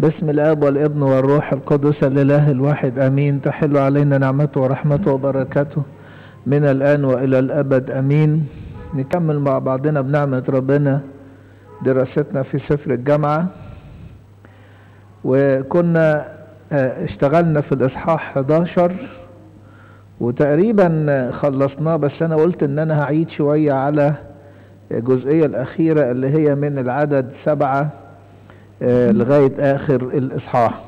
باسم الاب والابن والروح القدس الاله الواحد امين تحل علينا نعمته ورحمته وبركاته من الان والى الابد امين نكمل مع بعضنا بنعمه ربنا دراستنا في سفر الجامعه وكنا اشتغلنا في الاصحاح 11 وتقريبا خلصناه بس انا قلت ان انا هعيد شويه على الجزئيه الاخيره اللي هي من العدد سبعه لغاية آخر الإصحاح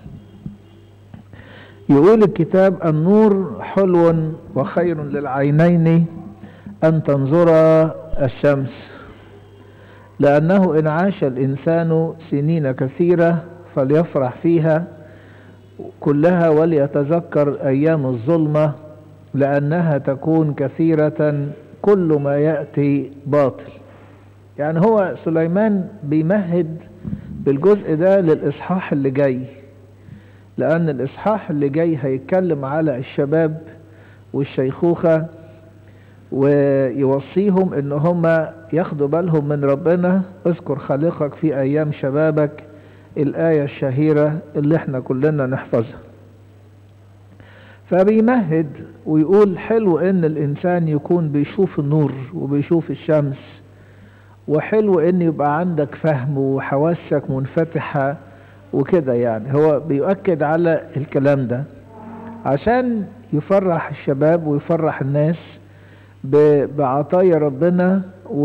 يقول الكتاب النور حلو وخير للعينين أن تنظر الشمس لأنه إن عاش الإنسان سنين كثيرة فليفرح فيها كلها وليتذكر أيام الظلمة لأنها تكون كثيرة كل ما يأتي باطل يعني هو سليمان بيمهد بالجزء ده للإصحاح اللي جاي لأن الإصحاح اللي جاي هيتكلم على الشباب والشيخوخة ويوصيهم إن هم ياخدوا بالهم من ربنا اذكر خالقك في أيام شبابك الآية الشهيرة اللي احنا كلنا نحفظها فبيمهد ويقول حلو إن الإنسان يكون بيشوف النور وبيشوف الشمس وحلو ان يبقى عندك فهم وحواسك منفتحة وكده يعني هو بيؤكد على الكلام ده عشان يفرح الشباب ويفرح الناس بعطايا ربنا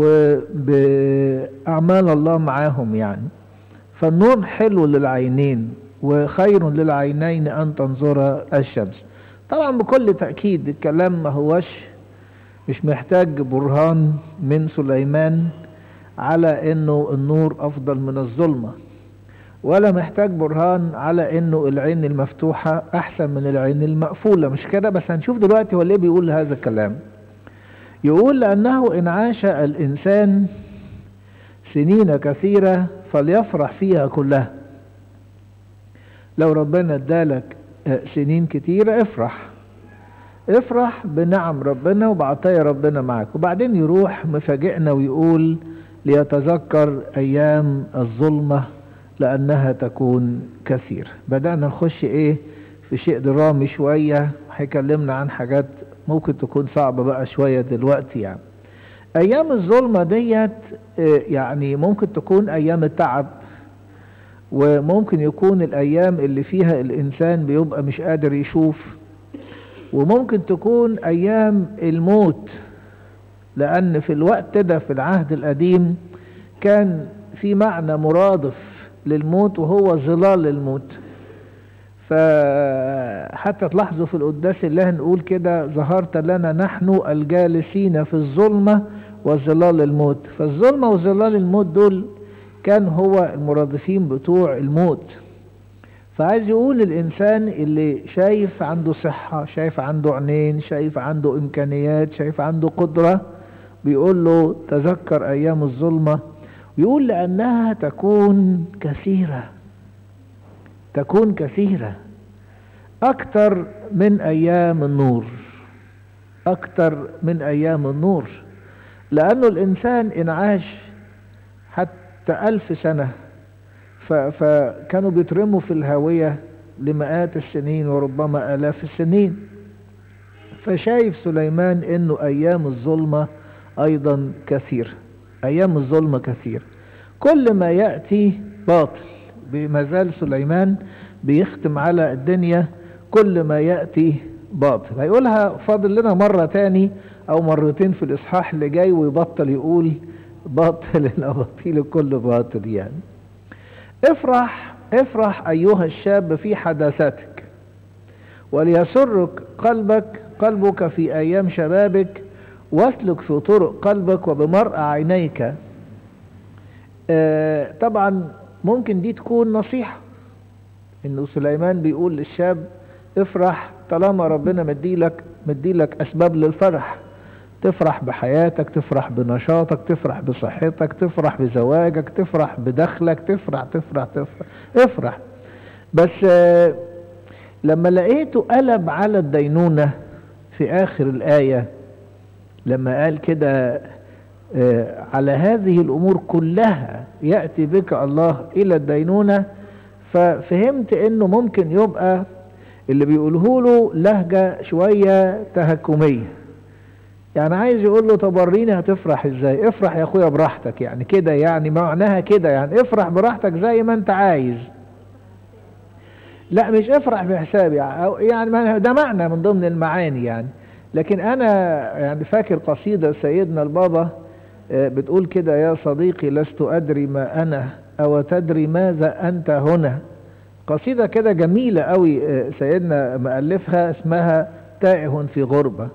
وبأعمال الله معاهم يعني فالنور حلو للعينين وخير للعينين أن تنظر الشمس طبعا بكل تأكيد الكلام ما هوش مش محتاج برهان من سليمان على انه النور افضل من الظلمه ولا محتاج برهان على انه العين المفتوحه احسن من العين المقفوله مش كده بس هنشوف دلوقتي هو ليه بيقول هذا الكلام يقول لانه ان عاش الانسان سنين كثيره فليفرح فيها كلها لو ربنا ادالك سنين كتيره افرح افرح بنعم ربنا وبعطايا ربنا معك وبعدين يروح مفاجئنا ويقول ليتذكر ايام الظلمة لانها تكون كثير بدأنا نخش ايه في شيء درامي شوية هيكلمنا عن حاجات ممكن تكون صعبة بقى شوية دلوقتي يعني ايام الظلمة ديت يعني ممكن تكون ايام التعب وممكن يكون الايام اللي فيها الانسان بيبقى مش قادر يشوف وممكن تكون ايام الموت لأن في الوقت ده في العهد القديم كان في معنى مرادف للموت وهو ظلال الموت فحتى تلاحظوا في القداس الله نقول كده ظهرت لنا نحن الجالسين في الظلمة وظلال الموت فالظلمة وظلال الموت دول كان هو المرادفين بتوع الموت فعايز يقول الإنسان اللي شايف عنده صحة شايف عنده عينين شايف عنده إمكانيات شايف عنده قدرة بيقول له تذكر ايام الظلمة ويقول لانها تكون كثيرة تكون كثيرة اكتر من ايام النور اكتر من ايام النور لانه الانسان ان عاش حتى الف سنة فكانوا بيترموا في الهاوية لمئات السنين وربما الاف السنين فشايف سليمان انه ايام الظلمه ايضا كثير ايام الظلمة كثير كل ما يأتي باطل بمازال سليمان بيختم على الدنيا كل ما يأتي باطل هيقولها فاضل لنا مرة تاني او مرتين في الاصحاح اللي جاي ويبطل يقول باطل الاباطيل كل باطل يعني افرح افرح ايها الشاب في حداثتك وليسرك قلبك قلبك في ايام شبابك واسلك في طرق قلبك وبمرء عينيك آه طبعا ممكن دي تكون نصيحة انه سليمان بيقول للشاب افرح طالما ربنا مديلك مديلك اسباب للفرح تفرح بحياتك تفرح بنشاطك تفرح بصحتك تفرح بزواجك تفرح بدخلك تفرح تفرح تفرح افرح بس آه لما لقيته قلب على الدينونة في اخر الايه لما قال كده على هذه الأمور كلها يأتي بك الله إلى الدينونة ففهمت انه ممكن يبقى اللي بيقوله له لهجة شوية تهكمية يعني عايز يقول له طب وريني هتفرح ازاي افرح يا اخويا براحتك يعني كده يعني معناها كده يعني افرح براحتك زي ما انت عايز لا مش افرح بحسابي يعني ده معنى من ضمن المعاني يعني لكن انا يعني فاكر قصيدة سيدنا البابا بتقول كده يا صديقي لست ادري ما انا او تدري ماذا انت هنا قصيدة كده جميلة قوي سيدنا مؤلفها اسمها تائه في غربة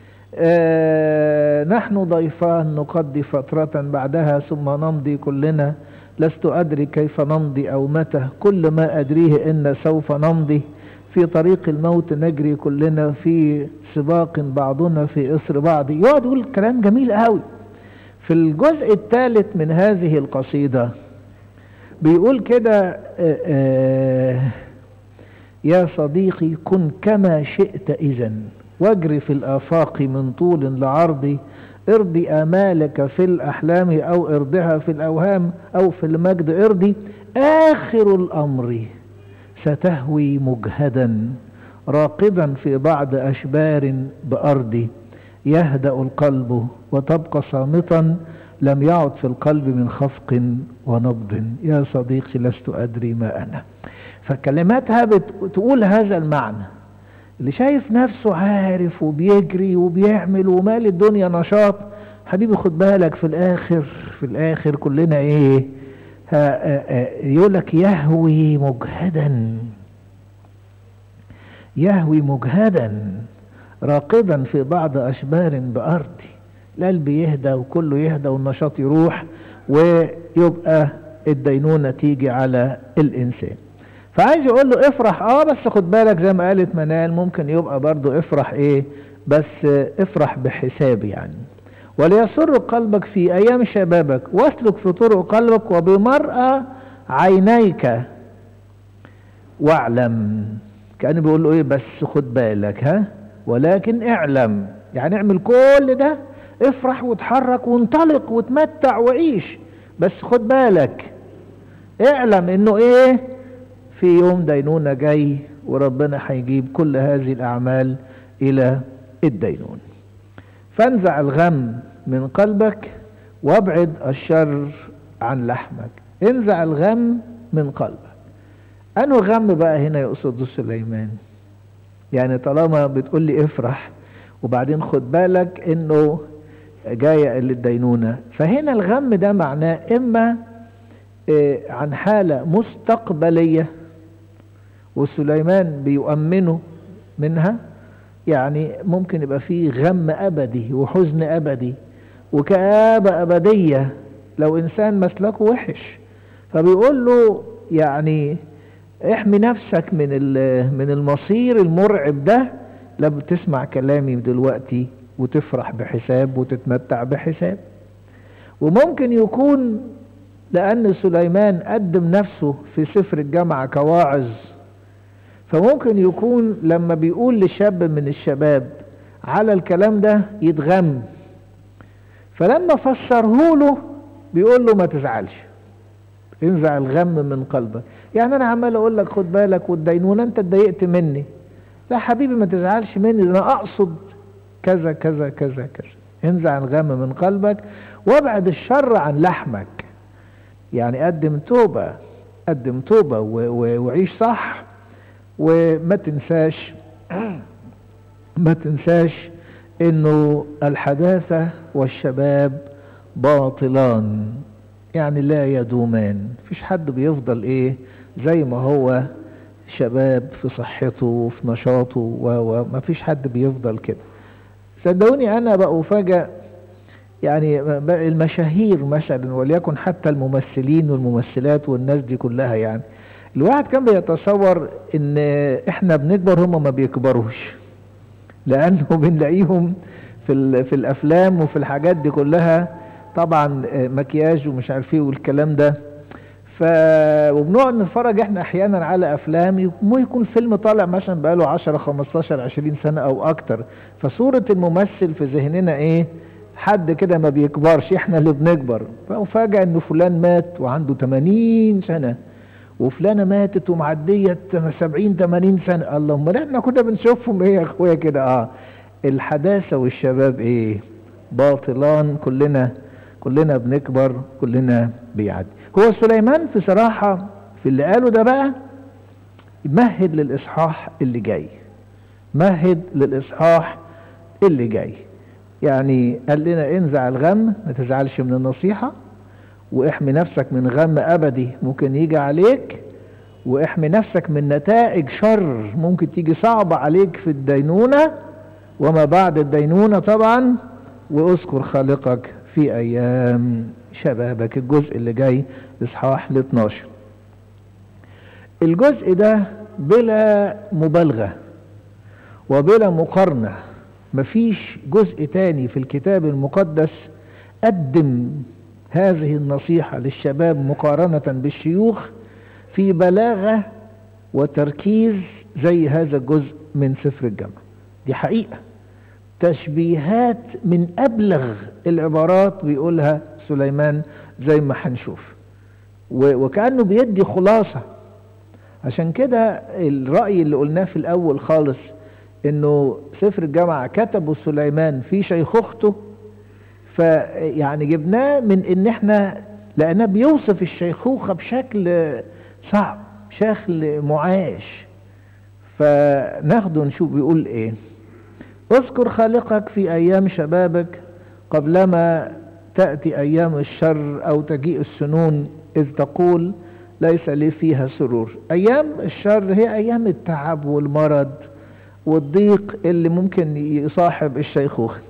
آه نحن ضيفان نقضي فترة بعدها ثم نمضي كلنا لست أدري كيف نمضي أو متى كل ما أدريه إن سوف نمضي في طريق الموت نجري كلنا في سباق بعضنا في إثر بعض يقعد يقول كلام جميل قوي في الجزء الثالث من هذه القصيدة بيقول كده آه آه يا صديقي كن كما شئت إذا واجري في الآفاق من طول لعرض ارضي آمالك في الأحلام أو ارضها في الأوهام أو في المجد ارضي آخر الأمر ستهوي مجهدا راقدا في بعض أشبار بأرضي يهدأ القلب وتبقى صامتا لم يعد في القلب من خفق ونبض يا صديقي لست أدري ما أنا فكلماتها بتقول هذا المعنى اللي شايف نفسه عارف وبيجري وبيعمل ومال الدنيا نشاط حبيبي خد بالك في الاخر في الاخر كلنا ايه يقول لك يهوي مجهدا يهوي مجهدا راقدا في بعض اشبار بارضي القلب يهدى وكله يهدى والنشاط يروح ويبقى الدينونة تيجي على الانسان فعايز يقول له افرح اه بس خد بالك زي ما قالت منال ممكن يبقى برضو افرح ايه بس افرح بحساب يعني وليسر قلبك في ايام شبابك واسلك في طرق قلبك وبمرأى عينيك واعلم كأنه بيقول له ايه بس خد بالك ها ولكن اعلم يعني اعمل كل ده افرح وتحرك وانطلق وتمتع وعيش بس خد بالك اعلم انه ايه في يوم دينونة جاي وربنا هيجيب كل هذه الأعمال إلى الدينون فانزع الغم من قلبك وابعد الشر عن لحمك انزع الغم من قلبك أنه غم بقى هنا يقصد سليمان يعني طالما بتقول لي افرح وبعدين خد بالك انه جاية للدينونة فهنا الغم ده معناه اما إيه عن حالة مستقبلية وسليمان بيؤمنه منها يعني ممكن يبقى فيه غم أبدي وحزن أبدي وكآبة أبدية لو إنسان مسلكه وحش فبيقول له يعني احمي نفسك من من المصير المرعب ده لما تسمع كلامي دلوقتي وتفرح بحساب وتتمتع بحساب وممكن يكون لأن سليمان قدم نفسه في سفر الجامعة كواعظ فممكن يكون لما بيقول لشاب من الشباب على الكلام ده يتغم فلما فسره له بيقول له ما تزعلش انزع الغم من قلبك يعني انا عمال اقول لك خد بالك والدينونه انت اتضايقت مني لا حبيبي ما تزعلش مني انا اقصد كذا كذا كذا كذا انزع الغم من قلبك وابعد الشر عن لحمك يعني قدم توبة قدم توبة وعيش صح وما تنساش ما تنساش انه الحداثة والشباب باطلان يعني لا يدومان فيش حد بيفضل ايه زي ما هو شباب في صحته وفي نشاطه وما فيش حد بيفضل كده صدقوني انا بقى افاجئ يعني المشاهير مثلا وليكن حتى الممثلين والممثلات والناس دي كلها يعني الواحد كان بيتصور ان احنا بنكبر هم ما بيكبروش لانه بنلاقيهم في في الافلام وفي الحاجات دي كلها طبعا مكياج ومش عارف ايه والكلام ده ف وبنقعد نتفرج احنا احيانا على افلام مو يكون فيلم طالع مثلا بقاله 10 15 20 سنه او اكتر فصوره الممثل في ذهننا ايه حد كده ما بيكبرش احنا اللي بنكبر فأفاجأ ان فلان مات وعنده 80 سنة وفلانة ماتت ومعدية سبعين تمانين سنة الله امال احنا كنا بنشوفهم ايه يا اخويا كده اه الحداثة والشباب ايه باطلان كلنا كلنا بنكبر كلنا بيعدي هو سليمان في صراحة في اللي قاله ده بقى مهد للإصحاح اللي جاي مهد للإصحاح اللي جاي يعني قال لنا انزع الغم ما تزعلش من النصيحة واحمي نفسك من غم أبدي ممكن يجي عليك واحمي نفسك من نتائج شر ممكن تيجي صعبة عليك في الدينونة وما بعد الدينونة طبعا واذكر خالقك في أيام شبابك الجزء اللي جاي إصحاح ل 12 الجزء ده بلا مبالغة وبلا مقارنة مفيش جزء تاني في الكتاب المقدس قدم هذه النصيحة للشباب مقارنة بالشيوخ في بلاغة وتركيز زي هذا الجزء من سفر الجامعة دي حقيقة تشبيهات من أبلغ العبارات بيقولها سليمان زي ما هنشوف وكأنه بيدي خلاصة عشان كده الرأي اللي قلناه في الأول خالص انه سفر الجامعة كتبه سليمان في شيخوخته فيعني جبناه من ان احنا لانه بيوصف الشيخوخة بشكل صعب بشكل معاش فناخده نشوف بيقول ايه اذكر خالقك في ايام شبابك قبلما تأتي ايام الشر او تجيء السنون اذ تقول ليس لي فيها سرور ايام الشر هي ايام التعب والمرض والضيق اللي ممكن يصاحب الشيخوخة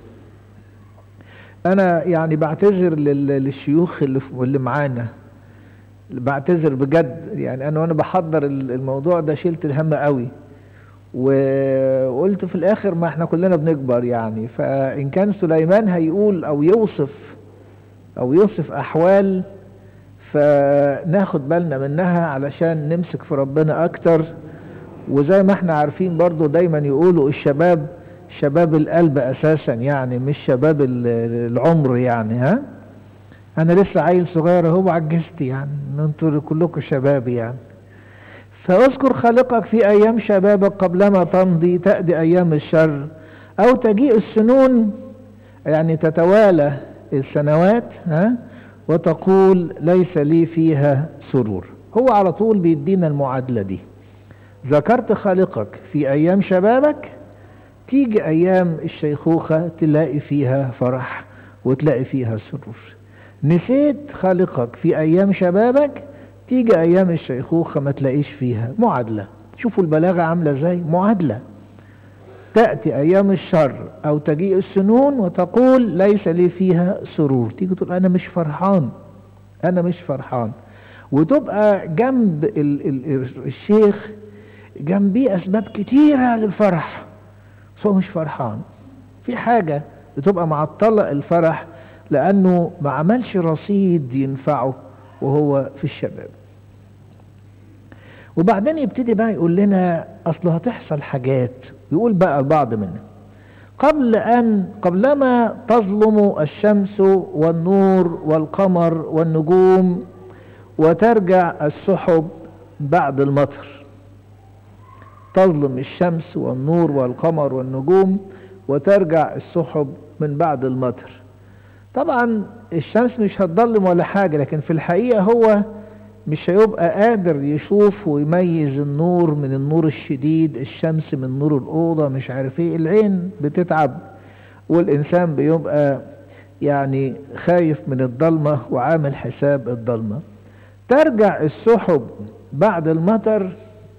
انا يعني بعتذر للشيوخ اللي, اللي معانا بعتذر بجد يعني انا وانا بحضر الموضوع ده شلت الهم قوي وقلت في الاخر ما احنا كلنا بنكبر يعني فان كان سليمان هيقول او يوصف او يوصف احوال فناخد بالنا منها علشان نمسك في ربنا اكتر وزي ما احنا عارفين برضو دايما يقولوا الشباب شباب القلب اساسا يعني مش شباب العمر يعني ها انا لسه عيل صغير اهو عجزت يعني انتوا كلكم شباب يعني فاذكر خالقك في ايام شبابك قبلما تمضي تأدي ايام الشر او تجيء السنون يعني تتوالى السنوات ها وتقول ليس لي فيها سرور هو على طول بيدينا المعادلة دي ذكرت خالقك في ايام شبابك تيجي ايام الشيخوخة تلاقي فيها فرح وتلاقي فيها سرور نسيت خالقك في ايام شبابك تيجي ايام الشيخوخة ما تلاقيش فيها معادلة شوفوا البلاغة عاملة ازاي معادلة تأتي ايام الشر او تجيء السنون وتقول ليس لي فيها سرور تيجي تقول انا مش فرحان انا مش فرحان وتبقى جنب ال ال الشيخ جنبيه اسباب كتيرة للفرح بس هو مش فرحان في حاجة بتبقى معطلة الفرح لانه ما عملش رصيد ينفعه وهو في الشباب وبعدين يبتدي بقى يقول لنا اصل هتحصل حاجات يقول بقى البعض منها قبل ان قبلما تظلم الشمس والنور والقمر والنجوم وترجع السحب بعد المطر تظلم الشمس والنور والقمر والنجوم وترجع السحب من بعد المطر طبعا الشمس مش هتضلم ولا حاجة لكن في الحقيقة هو مش هيبقى قادر يشوف ويميز النور من النور الشديد الشمس من نور الأوضة مش عارف ايه العين بتتعب والإنسان بيبقى يعني خايف من الضلمة وعامل حساب الضلمة ترجع السحب بعد المطر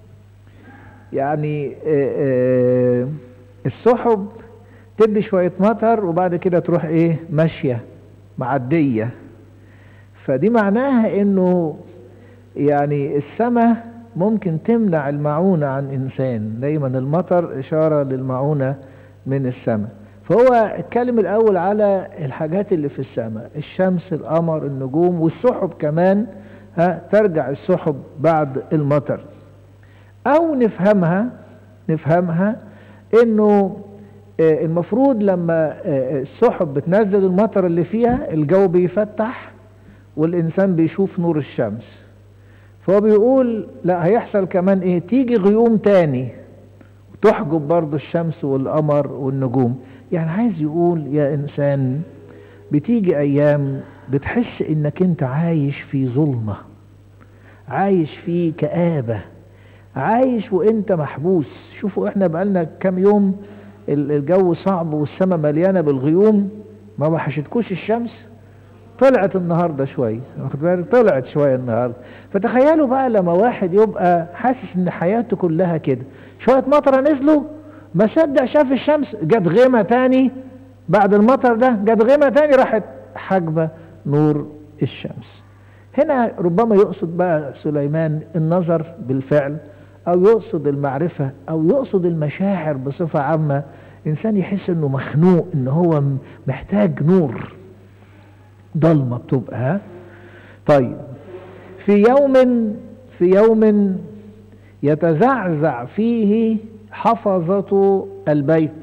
يعني آآ آآ السحب تدي شوية مطر وبعد كده تروح ايه ماشية معدية فدي معناها انه يعني السماء ممكن تمنع المعونة عن انسان دايما المطر اشارة للمعونة من السماء فهو اتكلم الاول على الحاجات اللي في السماء الشمس القمر النجوم والسحب كمان ها ترجع السحب بعد المطر او نفهمها نفهمها انه المفروض لما السحب بتنزل المطر اللي فيها الجو بيفتح والإنسان بيشوف نور الشمس فهو بيقول لا هيحصل كمان ايه تيجي غيوم تاني وتحجب برضو الشمس والقمر والنجوم يعني عايز يقول يا انسان بتيجي ايام بتحس انك انت عايش في ظلمة عايش في كآبة عايش وانت محبوس شوفوا احنا بقالنا كام يوم الجو صعب والسماء مليانة بالغيوم ما وحشتكوش الشمس طلعت النهاردة شوية واخد بالك طلعت شوية النهاردة فتخيلوا بقى لما واحد يبقى حاسس ان حياته كلها كده شوية مطرة نزلوا ما صدق شاف الشمس جت غيمة تاني بعد المطر ده جت غيمة تاني راحت حاجبة نور الشمس هنا ربما يقصد بقى سليمان النظر بالفعل او يقصد المعرفة او يقصد المشاعر بصفة عامة انسان يحس انه مخنوق ان هو محتاج نور ضلمة بتبقى طيب في يوم في يوم يتزعزع فيه حفظة البيت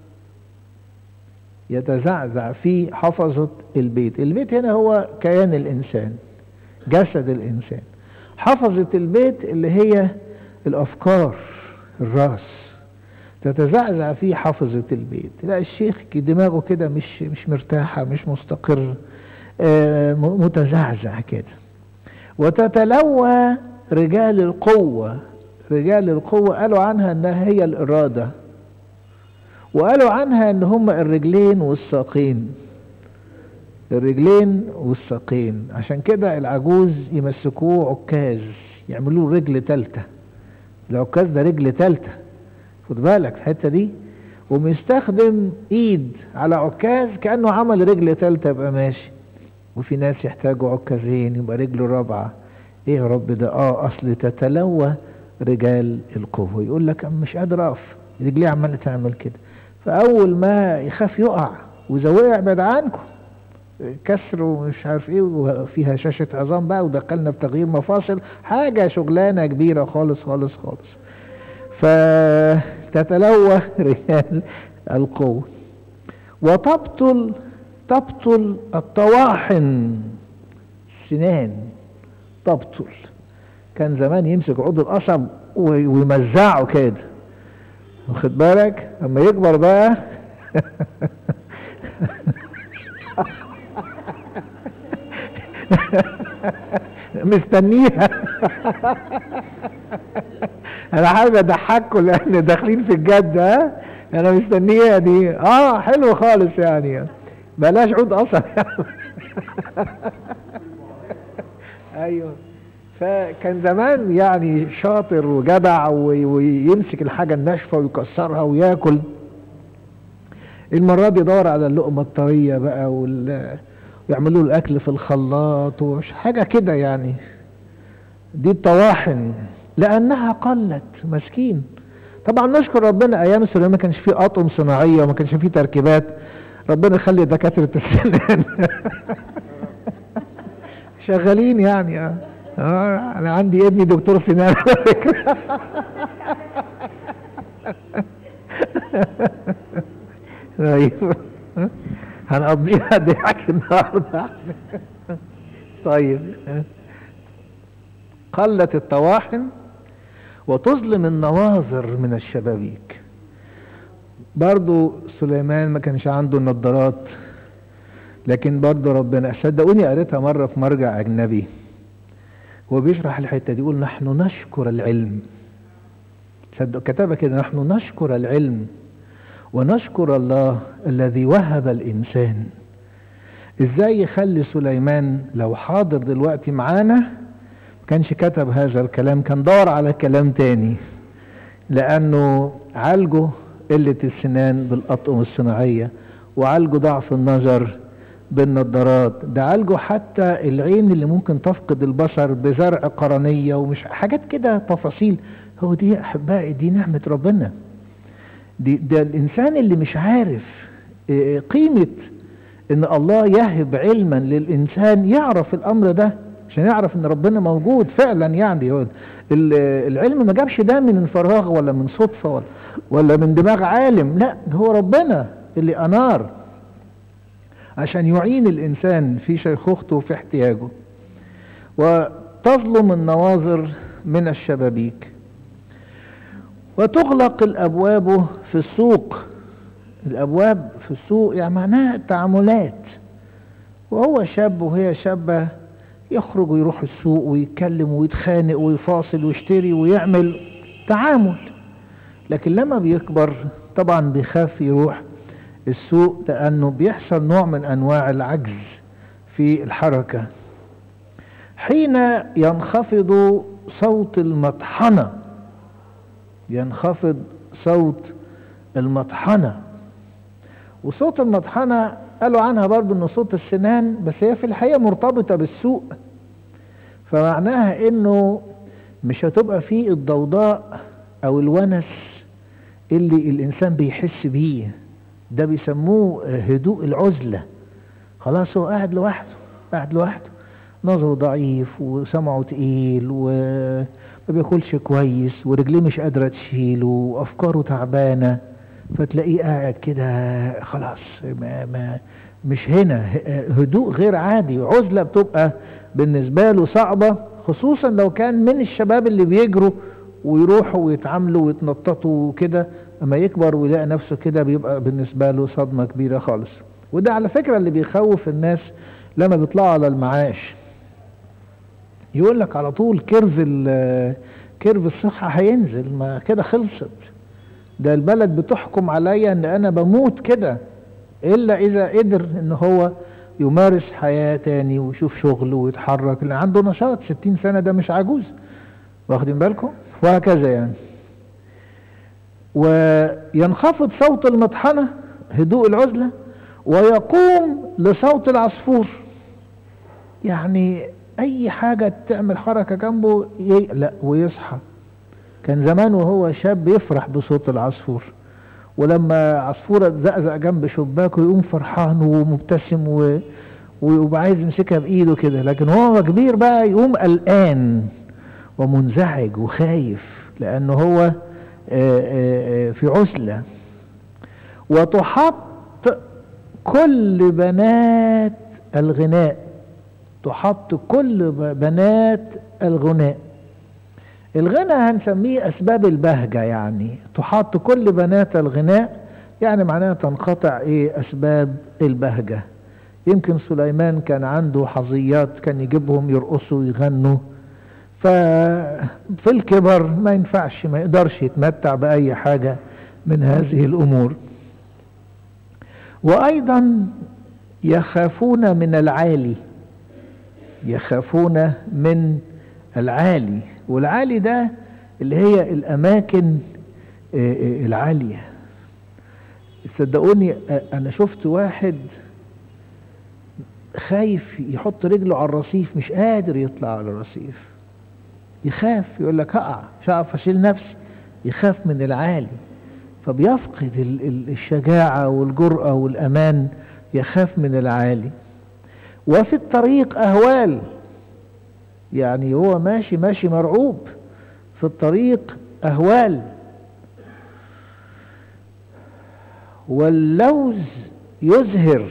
يتزعزع فيه حفظة البيت البيت هنا هو كيان الإنسان جسد الإنسان حفظة البيت اللي هي الأفكار الراس تتزعزع فيه حفظة البيت لا الشيخ دماغه كده مش مش مرتاحة مش مستقر آه متزعزع كده وتتلوى رجال القوة رجال القوة قالوا عنها انها هي الارادة وقالوا عنها ان هم الرجلين والساقين الرجلين والساقين عشان كده العجوز يمسكوه عكاز يعملوه رجل تالتة العكاز ده رجل تالتة خد بالك الحتة دي ومستخدم ايد على عكاز كأنه عمل رجل تالتة يبقى ماشي وفي ناس يحتاجوا عكازين يبقى رجله رابعة ايه يا رب ده اه اصل تتلوى رجال القوة يقول لك مش قادر اقف رجليه عمالة تعمل كده فاول ما يخاف يقع واذا وقع بعد عنكم كسر ومش عارف ايه وفيها شاشة عظام بقى ودخلنا في تغيير مفاصل حاجة شغلانة كبيرة خالص خالص خالص فتتلوى رجال القوة وتبطل تبطل الطواحن سنان تبطل كان زمان يمسك عود القصب ويمزعه كده واخد بالك اما يكبر بقى مستنيها انا حابب اضحككم لان داخلين في الجد ها انا مستنيها دي اه حلو خالص يعني بلاش عود قصب ايوه فكان زمان يعني شاطر وجدع ويمسك الحاجة الناشفة ويكسرها وياكل المرة دي يدور على اللقمة الطرية بقى وال... ويعملوا الأكل في الخلاط ومش حاجة كده يعني دي الطواحن لأنها قلت مسكين طبعا نشكر ربنا أيام سليمان ما كانش فيه أطقم صناعية وما كانش فيه تركيبات ربنا يخلي دكاترة السنان شغالين يعني اه اه انا عندي ابني دكتور سنان على فكره ايوه هنقضيها ضحك النهارده طيب قلت الطواحن وتظلم النواظر من الشبابيك برضو سليمان ما كانش عنده النظارات لكن برضو ربنا صدقوني قريتها مرة في مرجع أجنبي هو بيشرح الحتة دي يقول نحن نشكر العلم صدق كتبها كده نحن نشكر العلم ونشكر الله الذي وهب الإنسان ازاي يخلي سليمان لو حاضر دلوقتي معانا كانش كتب هذا الكلام كان دور على كلام تاني لأنه عالجه قلة السنان بالأطقم الصناعية وعالجه ضعف النظر بالنظارات ده عالجه حتى العين اللي ممكن تفقد البصر بزرع قرنية ومش حاجات كده تفاصيل هو دي أحبائي دي نعمة ربنا دي ده الإنسان اللي مش عارف قيمة إن الله يهب علما للإنسان يعرف الأمر ده عشان يعرف ان ربنا موجود فعلا يعني العلم ما جابش ده من فراغ ولا من صدفة ولا, ولا من دماغ عالم لا هو ربنا اللي انار عشان يعين الانسان في شيخوخته وفي احتياجه وتظلم النواظر من الشبابيك وتغلق الأبواب في السوق الأبواب في السوق يعني معناها التعاملات وهو شاب وهي شابة يخرج ويروح السوق ويتكلم ويتخانق ويفاصل ويشتري ويعمل تعامل لكن لما بيكبر طبعا بيخاف يروح السوق لأنه بيحصل نوع من أنواع العجز في الحركة حين ينخفض صوت المطحنة ينخفض صوت المطحنة وصوت المطحنة قالوا عنها برضو ان صوت السنان بس هي في الحقيقة مرتبطة بالسوق فمعناها انه مش هتبقى فيه الضوضاء او الونس اللي الانسان بيحس بيه ده بيسموه هدوء العزلة خلاص هو قاعد لوحده قاعد لوحده نظره ضعيف وسمعه تقيل وما بياكلش كويس ورجليه مش قادرة تشيله وافكاره تعبانة فتلاقيه قاعد كده خلاص ما ما مش هنا هدوء غير عادي عزلة بتبقى بالنسبة له صعبة خصوصا لو كان من الشباب اللي بيجروا ويروحوا ويتعاملوا ويتنططوا وكده اما يكبر ويلاقي نفسه كده بيبقى بالنسبة له صدمة كبيرة خالص وده على فكرة اللي بيخوف الناس لما بيطلعوا على المعاش يقول لك على طول كيرف كيرف الصحة هينزل ما كده خلصت ده البلد بتحكم عليا ان انا بموت كده الا اذا قدر ان هو يمارس حياة تاني ويشوف شغل ويتحرك اللي عنده نشاط ستين سنة ده مش عجوز واخدين بالكم وهكذا يعني وينخفض صوت المطحنة هدوء العزلة ويقوم لصوت العصفور يعني اي حاجة تعمل حركة جنبه يقلق ويصحى كان زمان وهو شاب يفرح بصوت العصفور ولما عصفورة تزقزق جنب شباكه يقوم فرحان ومبتسم و... ويبقى عايز يمسكها بايده كده لكن هو كبير بقى يقوم قلقان ومنزعج وخايف لانه هو في عزلة وتحط كل بنات الغناء تحط كل بنات الغناء الغنى هنسميه اسباب البهجة يعني تحط كل بنات الغناء يعني معناها تنقطع ايه اسباب البهجة يمكن سليمان كان عنده حظيات كان يجيبهم يرقصوا ويغنوا ففي الكبر ما ينفعش ما يقدرش يتمتع بأي حاجة من هذه الأمور وأيضا يخافون من العالي يخافون من العالي والعالي ده اللي هي الأماكن العالية صدقوني أنا شفت واحد خايف يحط رجله على الرصيف مش قادر يطلع على الرصيف يخاف يقول لك هقع مش هعرف اشيل نفسي يخاف من العالي فبيفقد الشجاعة والجرأة والأمان يخاف من العالي وفي الطريق أهوال يعني هو ماشي ماشي مرعوب في الطريق أهوال واللوز يزهر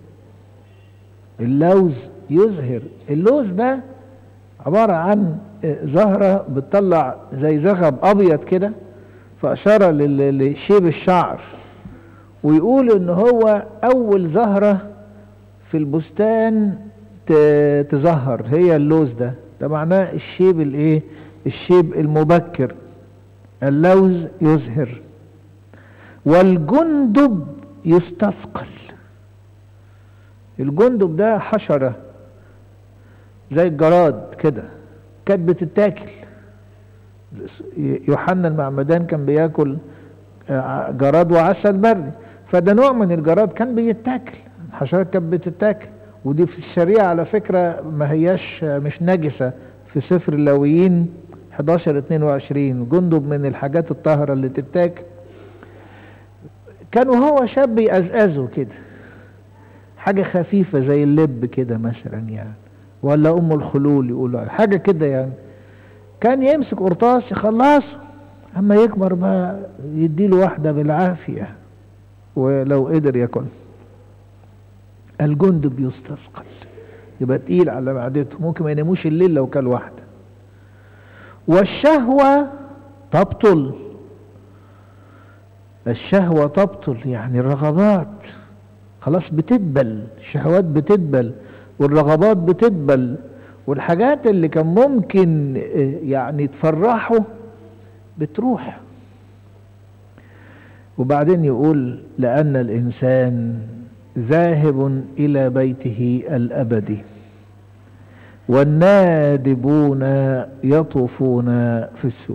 اللوز يزهر اللوز ده عبارة عن زهرة بتطلع زي زغب أبيض كده فأشار لشيب الشعر ويقول إن هو أول زهرة في البستان تزهر هي اللوز ده ده معناه الشيب الايه الشيب المبكر اللوز يزهر والجندب يستثقل الجندب ده حشرة زي الجراد كده كانت بتتاكل يوحنا المعمدان كان بياكل جراد وعسل بري فده نوع من الجراد كان بيتاكل الحشرات كانت بتتاكل ودي في الشريعة على فكرة ما هياش مش نجسة في سفر اللاويين 11 22 جندب من الحاجات الطاهرة اللي تتاكل كان وهو شاب يقزقزه كده حاجة خفيفة زي اللب كده مثلا يعني ولا أم الخلول يقولوا حاجة كده يعني كان يمسك قرطاس يخلصه أما يكبر بقى يديله واحدة بالعافية ولو قدر ياكل الجندب يستثقل يبقى تقيل على معدته ممكن ما يناموش الليل لو كل واحدة والشهوة تبطل الشهوة تبطل يعني الرغبات خلاص بتدبل الشهوات بتدبل والرغبات بتدبل والحاجات اللي كان ممكن يعني تفرحه بتروح وبعدين يقول لأن الإنسان ذاهب إلى بيته الأبدي والنادبون يطوفون في السوق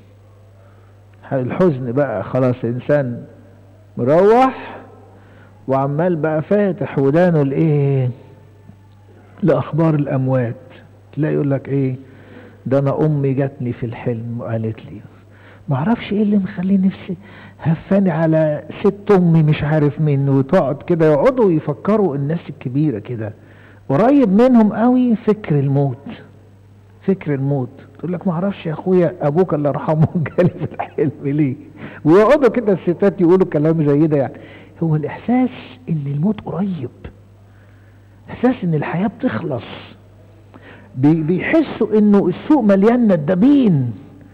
الحزن بقى خلاص الإنسان مروح وعمال بقى فاتح ودانه لإيه لأخبار الأموات تلاقي يقول لك إيه ده أنا أمي جاتني في الحلم وقالت لي ما اعرفش ايه اللي مخلي نفسي هفاني على ست امي مش عارف مين وتقعد كده يقعدوا يفكروا الناس الكبيره كده قريب منهم قوي فكر الموت فكر الموت تقول لك ما اعرفش يا اخويا ابوك الله يرحمه جالي في الحلم ليه ويقعدوا كده الستات يقولوا كلام زي ده يعني هو الاحساس ان الموت قريب احساس ان الحياه بتخلص بيحسوا انه السوق مليان ندابين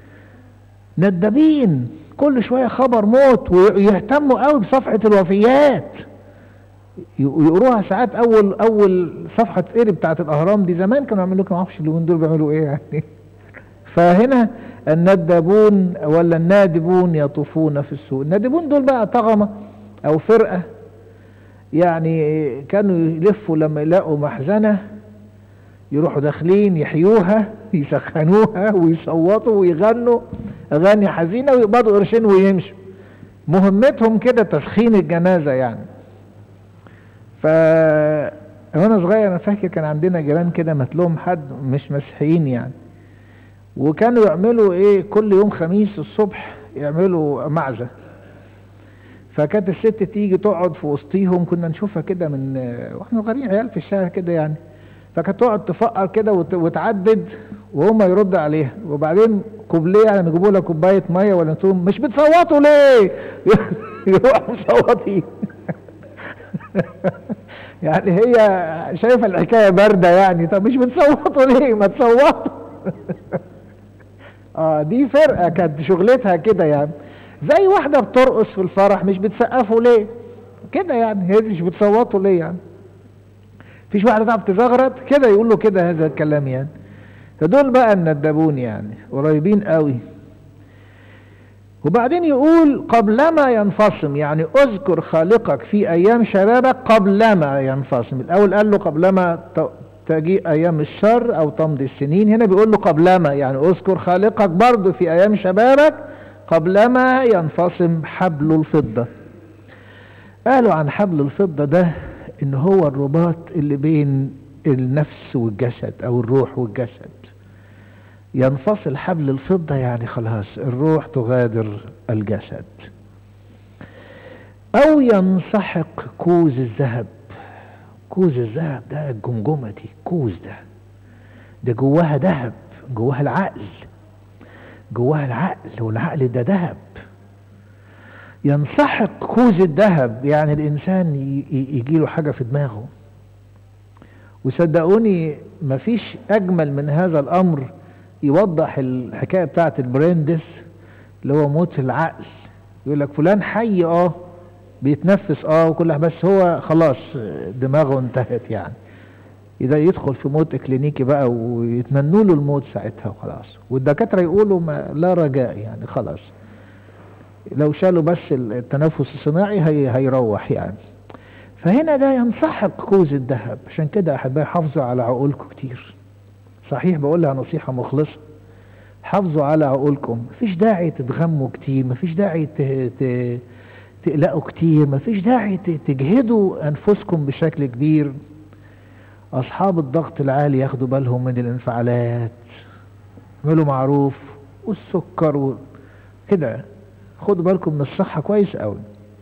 ندابين كل شويه خبر موت ويهتموا قوي بصفحه الوفيات يقروها ساعات اول اول صفحه تقري بتاعت الاهرام دي زمان كانوا يعملوا لكم ما اعرفش اليومين دول بيعملوا ايه يعني فهنا الندبون ولا النادبون يطوفون في السوق النادبون دول بقى طغمه او فرقه يعني كانوا يلفوا لما يلاقوا محزنه يروحوا داخلين يحيوها يسخنوها ويصوتوا ويغنوا اغاني حزينه ويقبضوا قرشين ويمشوا مهمتهم كده تسخين الجنازه يعني ف وانا صغير انا فاكر كان عندنا جيران كده متلوم حد مش مسيحيين يعني وكانوا يعملوا ايه كل يوم خميس الصبح يعملوا معزه فكانت الست تيجي تقعد في وسطيهم كنا نشوفها كده من واحنا صغيرين عيال في الشارع كده يعني فكانت تقعد تفقر كده وتعدد وهم يرد عليها وبعدين كوبليه يعني نجيبوا لها كوبايه ميه ولا انتم مش بتصوتوا ليه؟ يروحوا مصوتين يعني هي شايفه الحكايه بارده يعني طب مش بتصوتوا ليه؟ ما تصوتوا اه دي فرقه كانت شغلتها كده يعني زي واحده بترقص في الفرح مش بتسقفوا ليه؟ كده يعني هي مش بتصوتوا ليه يعني؟ فيش واحده تعرف تزغرط كده يقول له كده هذا الكلام يعني فدول بقى الندبون يعني قريبين قوي وبعدين يقول قبلما ينفصم يعني اذكر خالقك في ايام شبابك قبلما ينفصم الاول قال له قبلما تجيء ايام الشر او تمضي السنين هنا بيقول له قبلما يعني اذكر خالقك برضه في ايام شبابك قبلما ينفصم حبل الفضة قالوا عن حبل الفضة ده ان هو الرباط اللي بين النفس والجسد او الروح والجسد ينفصل حبل الفضة يعني خلاص الروح تغادر الجسد او ينسحق كوز الذهب كوز الذهب ده الجمجمة دي كوز ده ده جواها ذهب جواها العقل جواها العقل والعقل ده ذهب ينسحق كوز الذهب يعني الانسان يجي له حاجة في دماغه وصدقوني مفيش اجمل من هذا الامر يوضح الحكايه بتاعت البريندس اللي هو موت العقل يقول لك فلان حي اه بيتنفس اه وكل بس هو خلاص دماغه انتهت يعني اذا يدخل في موت كلينيكي بقى ويتمنوا له الموت ساعتها وخلاص والدكاتره يقولوا ما لا رجاء يعني خلاص لو شالوا بس التنفس الصناعي هي هيروح يعني فهنا ده ينسحق كوز الذهب عشان كده احبائي حافظوا على عقولكم كتير صحيح بقولها نصيحة مخلصة حافظوا على عقولكم مفيش داعي تتغموا كتير مفيش داعي ت... ت... تقلقوا كتير مفيش داعي ت... تجهدوا انفسكم بشكل كبير اصحاب الضغط العالي ياخدوا بالهم من الانفعالات اعملوا معروف والسكر و... كده خدوا بالكم من الصحة كويس قوي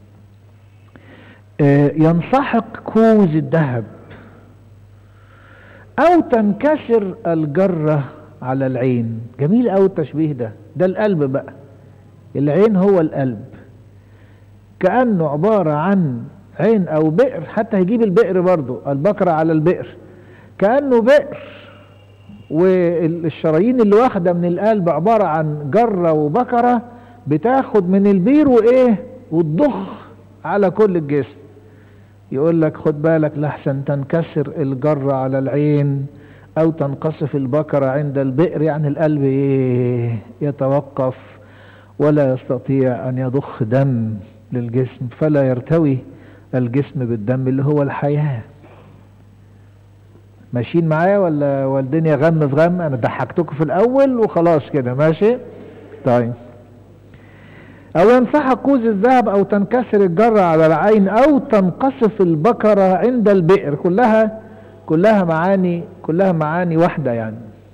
آه ينسحق كوز الذهب او تنكسر الجرة على العين جميل قوي التشبيه ده ده القلب بقى العين هو القلب كأنه عبارة عن عين او بئر حتى هيجيب البئر برضو البقرة على البئر كأنه بئر والشرايين اللي واخدة من القلب عبارة عن جرة وبكرة بتاخد من البير وايه وتضخ على كل الجسم يقول لك خد بالك لحسن تنكسر الجرة على العين او تنقصف البكرة عند البئر يعني القلب ايه يتوقف ولا يستطيع ان يضخ دم للجسم فلا يرتوي الجسم بالدم اللي هو الحياة ماشيين معايا ولا والدنيا غم في غم انا ضحكتكم في الاول وخلاص كده ماشي طيب او ينصحك كوز الذهب او تنكسر الجرة على العين او تنقصف البكرة عند البئر كلها كلها معاني كلها معاني واحدة يعني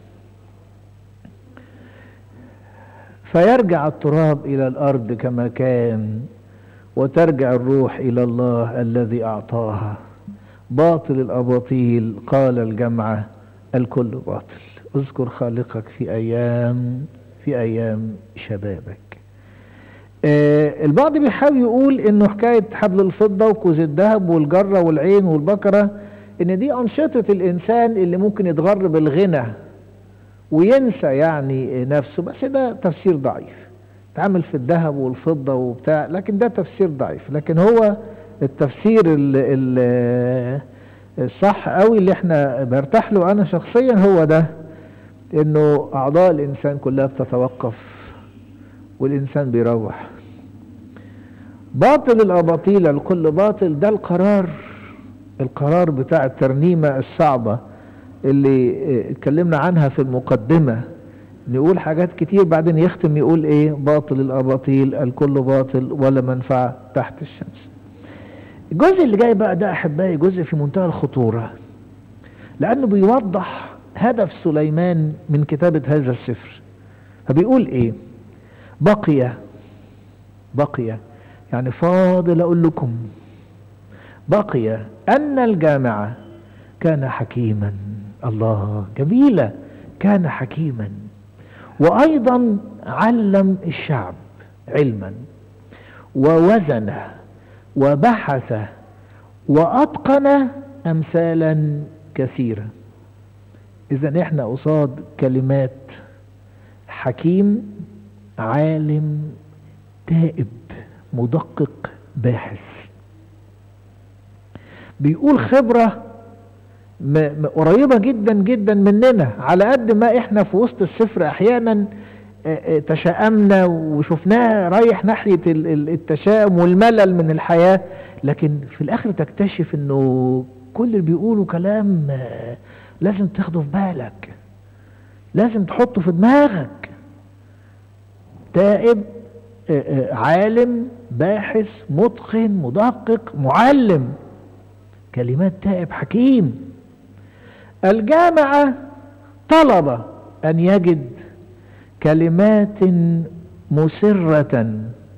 فيرجع التراب الى الارض كما كان وترجع الروح الى الله الذي اعطاها باطل الاباطيل قال الجمعة الكل باطل اذكر خالقك في ايام في ايام شبابك آه البعض بيحاول يقول انه حكاية حبل الفضة وكوز الذهب والجرة والعين والبكرة ان دي انشطة الانسان اللي ممكن يتغر بالغنى وينسى يعني نفسه بس ده تفسير ضعيف تعمل في الذهب والفضة وبتاع لكن ده تفسير ضعيف لكن هو التفسير ال ال الصح قوي اللي احنا برتاح له انا شخصيا هو ده انه اعضاء الانسان كلها بتتوقف والانسان بيروح باطل الاباطيل الكل باطل ده القرار القرار بتاع الترنيمة الصعبة اللي اتكلمنا عنها في المقدمة نقول حاجات كتير بعدين يختم يقول ايه باطل الاباطيل الكل باطل ولا منفعة تحت الشمس الجزء اللي جاي بقى ده احبائي جزء في منتهى الخطورة لانه بيوضح هدف سليمان من كتابة هذا السفر فبيقول ايه بقي بقي يعني فاضل اقول لكم بقي ان الجامعة كان حكيما الله جميلة كان حكيما وايضا علم الشعب علما ووزن وبحث واتقن امثالا كثيرة اذا احنا قصاد كلمات حكيم عالم تائب مدقق باحث بيقول خبرة قريبة جدا جدا مننا على قد ما احنا في وسط السفر احيانا تشاءمنا وشفناه رايح ناحية التشاؤم والملل من الحياة لكن في الاخر تكتشف انه كل اللي بيقولوا كلام لازم تاخده في بالك لازم تحطه في دماغك تائب عالم باحث متقن مدقق معلم كلمات تائب حكيم الجامعة طلب أن يجد كلمات مسرة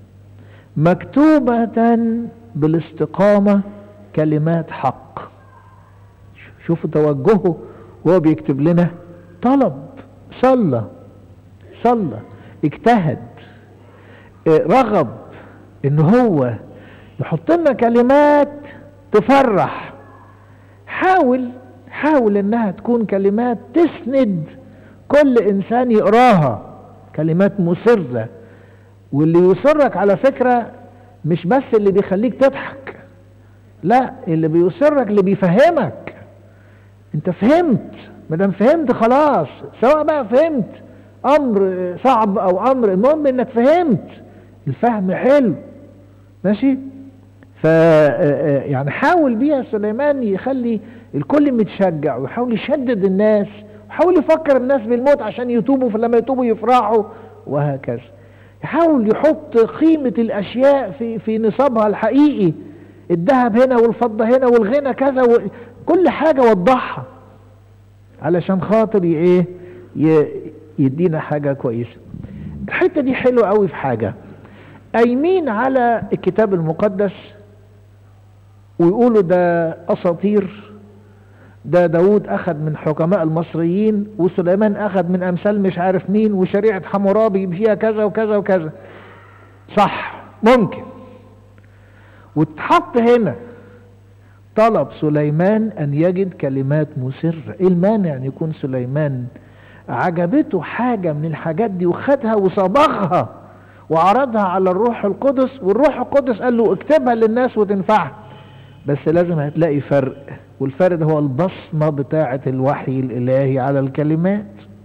مكتوبة بالاستقامة كلمات حق شوفوا توجهه وهو بيكتب لنا طلب صلى صلى اجتهد رغب ان هو يحط لنا كلمات تفرح حاول حاول انها تكون كلمات تسند كل انسان يقراها كلمات مسرة واللي يسرك على فكرة مش بس اللي بيخليك تضحك لا اللي بيسرك اللي بيفهمك انت فهمت مادام فهمت خلاص سواء بقى فهمت امر صعب او امر المهم انك فهمت الفهم حلو ماشي ف يعني حاول بيها سليمان يخلي الكل متشجع ويحاول يشدد الناس ويحاول يفكر الناس بالموت عشان يتوبوا فلما يتوبوا يفرحوا وهكذا يحاول يحط قيمة الأشياء في في نصابها الحقيقي الذهب هنا والفضة هنا والغنى كذا و... كل حاجة وضحها علشان خاطر ايه يدينا حاجة كويسة الحتة دي حلوة قوي في حاجة قايمين على الكتاب المقدس ويقولوا ده اساطير ده داود اخذ من حكماء المصريين وسليمان اخذ من امثال مش عارف مين وشريعة حمورابي فيها كذا وكذا وكذا صح ممكن وتحط هنا طلب سليمان أن يجد كلمات مسرة إيه المانع أن يكون سليمان عجبته حاجة من الحاجات دي وخدها وصبغها وعرضها على الروح القدس والروح القدس قال له اكتبها للناس وتنفعها بس لازم هتلاقي فرق والفرق ده هو البصمة بتاعة الوحي الإلهي على الكلمات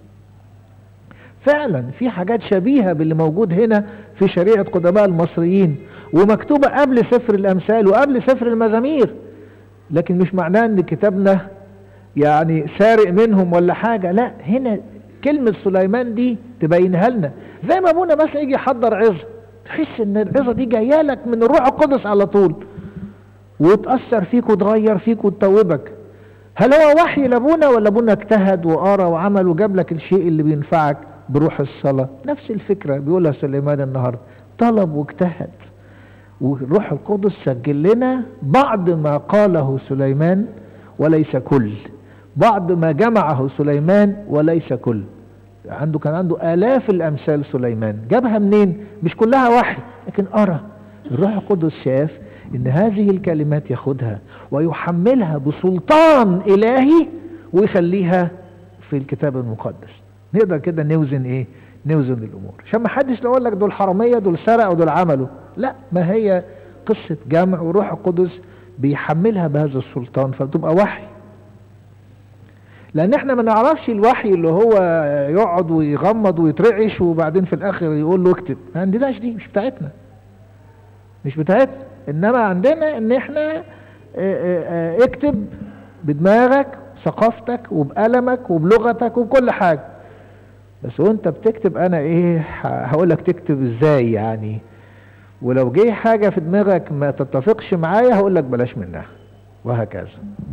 فعلا في حاجات شبيهة باللي موجود هنا في شريعة قدماء المصريين ومكتوبة قبل سفر الأمثال وقبل سفر المزامير لكن مش معناه ان كتابنا يعني سارق منهم ولا حاجة لا هنا كلمة سليمان دي تبينها لنا زي ما ابونا مثلا يجي يحضر عظة تحس ان العظة دي جاية لك من الروح القدس على طول وتأثر فيك وتغير فيك وتتوبك هل هو وحي لابونا ولا ابونا اجتهد وقرا وعمل وجاب لك الشيء اللي بينفعك بروح الصلاة نفس الفكرة بيقولها سليمان النهاردة طلب واجتهد والروح القدس سجل لنا بعض ما قاله سليمان وليس كل بعض ما جمعه سليمان وليس كل عنده كان عنده آلاف الأمثال سليمان جابها منين مش كلها وحي لكن أرى الروح القدس شاف ان هذه الكلمات ياخدها ويحملها بسلطان إلهي ويخليها في الكتاب المقدس نقدر كده نوزن ايه نوزن الامور عشان ما حدش يقول لك دول حراميه دول سرقوا دول عملوا لا ما هي قصه جمع وروح القدس بيحملها بهذا السلطان فتبقى وحي لان احنا ما نعرفش الوحي اللي هو يقعد ويغمض ويترعش وبعدين في الاخر يقول له اكتب ما عندناش دي مش بتاعتنا مش بتاعتنا انما عندنا ان احنا اه اه اه اكتب بدماغك ثقافتك وبقلمك وبلغتك وبكل حاجه بس وانت بتكتب انا ايه هقول لك تكتب ازاي يعني ولو جه حاجه في دماغك ما تتفقش معايا هقول لك بلاش منها وهكذا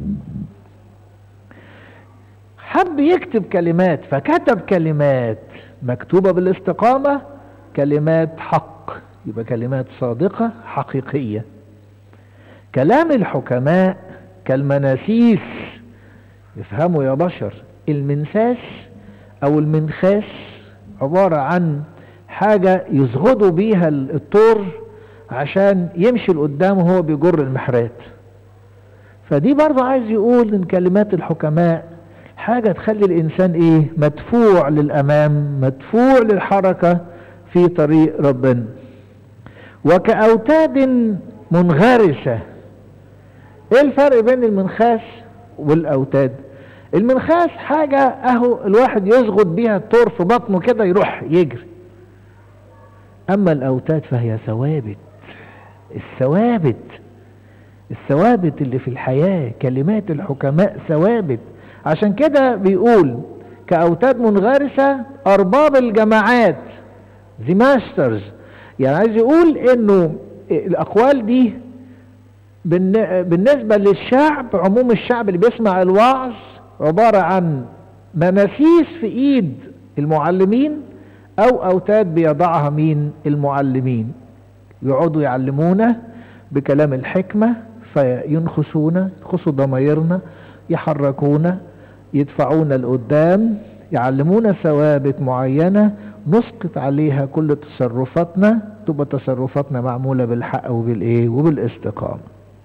حب يكتب كلمات فكتب كلمات مكتوبة بالاستقامة كلمات حق يبقى كلمات صادقة حقيقية كلام الحكماء كالمناسيس افهموا يا بشر المنساس او المنخاس عبارة عن حاجة يزغدوا بيها الطور عشان يمشي لقدام وهو بيجر المحرات فدي برضه عايز يقول ان كلمات الحكماء حاجة تخلي الانسان ايه مدفوع للامام مدفوع للحركة في طريق ربنا وكأوتاد منغرسة ايه الفرق بين المنخاس والاوتاد المنخاس حاجة اهو الواحد يزغد بيها الطور في بطنه كده يروح يجري اما الاوتاد فهي ثوابت الثوابت الثوابت اللي في الحياة كلمات الحكماء ثوابت عشان كده بيقول كأوتاد منغرسة أرباب الجماعات the masters يعني عايز يقول انه الأقوال دي بالنسبة للشعب عموم الشعب اللي بيسمع الوعظ عبارة عن مناسيس في ايد المعلمين او اوتاد بيضعها مين المعلمين يقعدوا يعلمونا بكلام الحكمة فينخسونا ينخسوا ضمايرنا يحركونا يدفعونا لقدام يعلمونا ثوابت معينة نسقط عليها كل تصرفاتنا تبقى تصرفاتنا معمولة بالحق وبالايه وبالاستقامة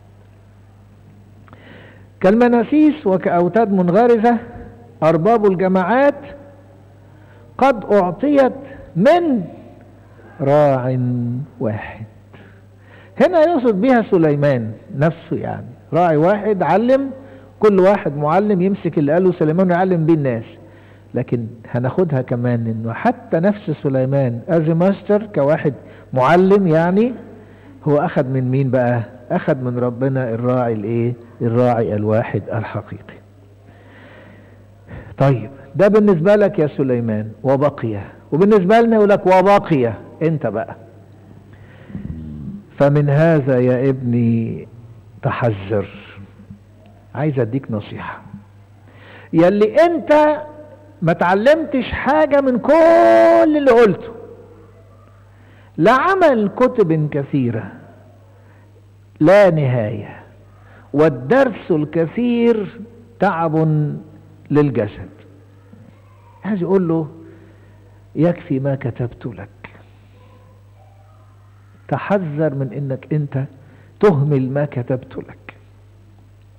كالمناسيس وكأوتاد منغرزة أرباب الجماعات قد أعطيت من راع واحد هنا يقصد بها سليمان نفسه يعني راعي واحد علم كل واحد معلم يمسك اللي قاله سليمان ويعلم بيه الناس لكن هناخدها كمان انه حتى نفس سليمان از ماستر كواحد معلم يعني هو اخذ من مين بقى اخذ من ربنا الراعي الايه الراعي الواحد الحقيقي طيب ده بالنسبة لك يا سليمان وبقي وبالنسبة لنا يقول لك وبقي انت بقى فمن هذا يا ابني تحذر عايز اديك نصيحة يلي انت ما تعلمتش حاجة من كل اللي قلته لعمل كتب كثيرة لا نهاية والدرس الكثير تعب للجسد عايز يقول له يكفي ما كتبت لك تحذر من انك انت تهمل ما كتبت لك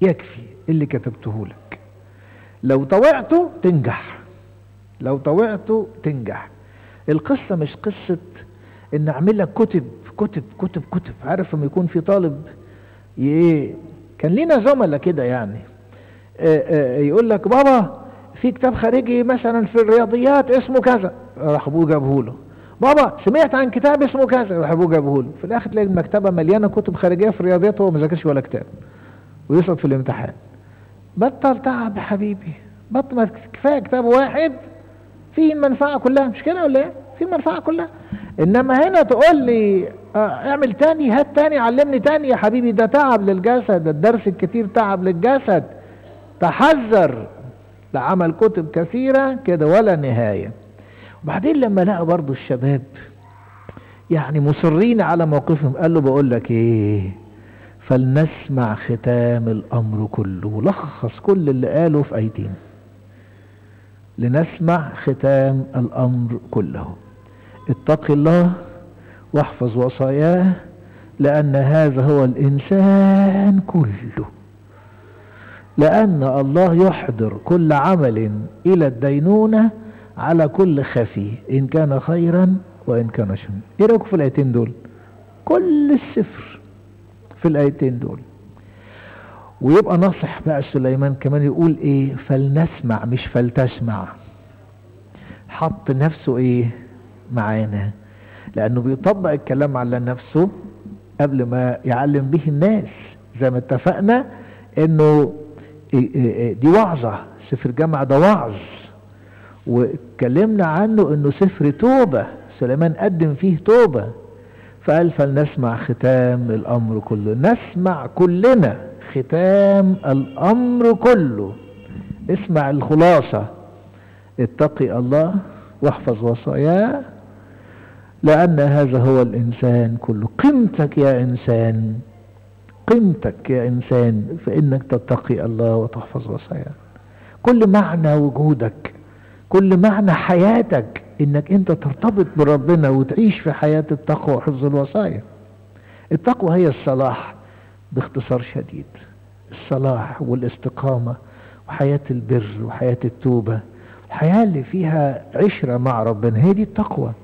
يكفي اللي كتبته لك لو طوعته تنجح لو طوعته تنجح القصة مش قصة ان اعمل لك كتب كتب كتب كتب عارف لما يكون في طالب ايه كان لينا زملاء كده يعني آآ آآ يقول لك بابا في كتاب خارجي مثلا في الرياضيات اسمه كذا راح ابوه جابه له بابا سمعت عن كتاب اسمه كذا راح ابوه جابه له في الاخر تلاقي المكتبه مليانه كتب خارجيه في الرياضيات وهو ما ذاكرش ولا كتاب ويسقط في الامتحان بطل تعب يا حبيبي بطل ما كفايه كتاب واحد فيه المنفعه كلها مش كده ولا ايه؟ فيه المنفعه كلها انما هنا تقول لي اه اعمل تاني هات تاني علمني تاني يا حبيبي ده تعب للجسد الدرس الكتير تعب للجسد تحذر لعمل كتب كثيرة كده ولا نهاية وبعدين لما لقى برضو الشباب يعني مصرين على موقفهم قال له بقول لك ايه فلنسمع ختام الامر كله لخص كل اللي قاله في ايتين لنسمع ختام الامر كله اتق الله واحفظ وصاياه لان هذا هو الانسان كله لأن الله يحضر كل عمل إلى الدينونة على كل خفي إن كان خيرا وإن كان شرا إيه رأيكم في الآيتين دول كل السفر في الآيتين دول ويبقى نصح بقى سليمان كمان يقول إيه فلنسمع مش فلتسمع حط نفسه إيه معانا لأنه بيطبق الكلام على نفسه قبل ما يعلم به الناس زي ما اتفقنا انه دي وعظة سفر جامعة ده وعظ واتكلمنا عنه انه سفر توبة سليمان قدم فيه توبة فقال فلنسمع ختام الامر كله نسمع كلنا ختام الامر كله اسمع الخلاصة اتقي الله واحفظ وصاياه لان هذا هو الانسان كله قيمتك يا انسان قيمتك يا انسان فانك تتقي الله وتحفظ وصاياه كل معنى وجودك كل معنى حياتك انك انت ترتبط بربنا وتعيش في حياة التقوى وحفظ الوصايا التقوى هي الصلاح باختصار شديد الصلاح والاستقامة وحياة البر وحياة التوبة الحياة اللي فيها عشرة مع ربنا هي دي التقوى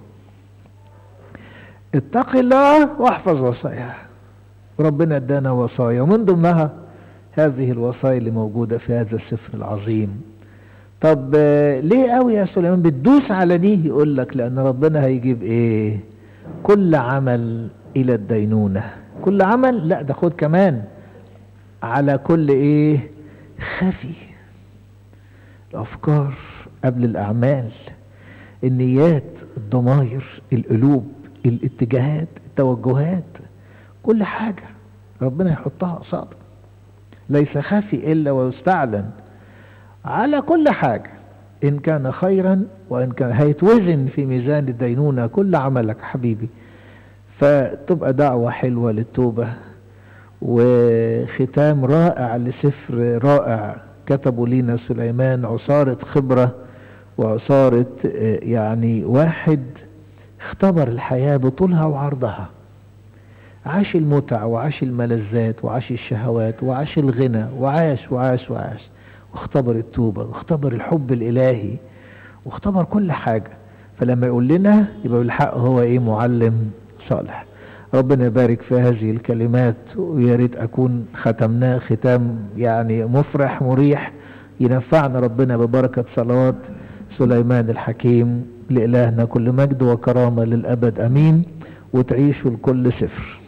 اتق الله واحفظ وصاياه ربنا ادانا وصايا ومن ضمنها هذه الوصايا اللي موجودة في هذا السفر العظيم طب ليه قوي يا سليمان بتدوس على دي يقول لك لان ربنا هيجيب ايه كل عمل الى الدينونة كل عمل لا ده خد كمان على كل ايه خفي الافكار قبل الاعمال النيات الضمائر القلوب الاتجاهات التوجهات كل حاجة ربنا يحطها قصاده ليس خفي إلا ويستعلن على كل حاجة إن كان خيرا وإن كان هيتوزن في ميزان الدينونة كل عملك حبيبي فتبقى دعوة حلوة للتوبة وختام رائع لسفر رائع كتبوا لينا سليمان عصارة خبرة وعصارة يعني واحد اختبر الحياة بطولها وعرضها عاش المتع وعاش الملذات وعاش الشهوات وعاش الغنى وعاش وعاش وعاش واختبر التوبة واختبر الحب الإلهي واختبر كل حاجة فلما يقول لنا يبقى بالحق هو ايه معلم صالح ربنا يبارك في هذه الكلمات ويا ريت اكون ختمناه ختام يعني مفرح مريح ينفعنا ربنا ببركة صلوات سليمان الحكيم لإلهنا كل مجد وكرامة للأبد أمين وتعيشوا الكل سفر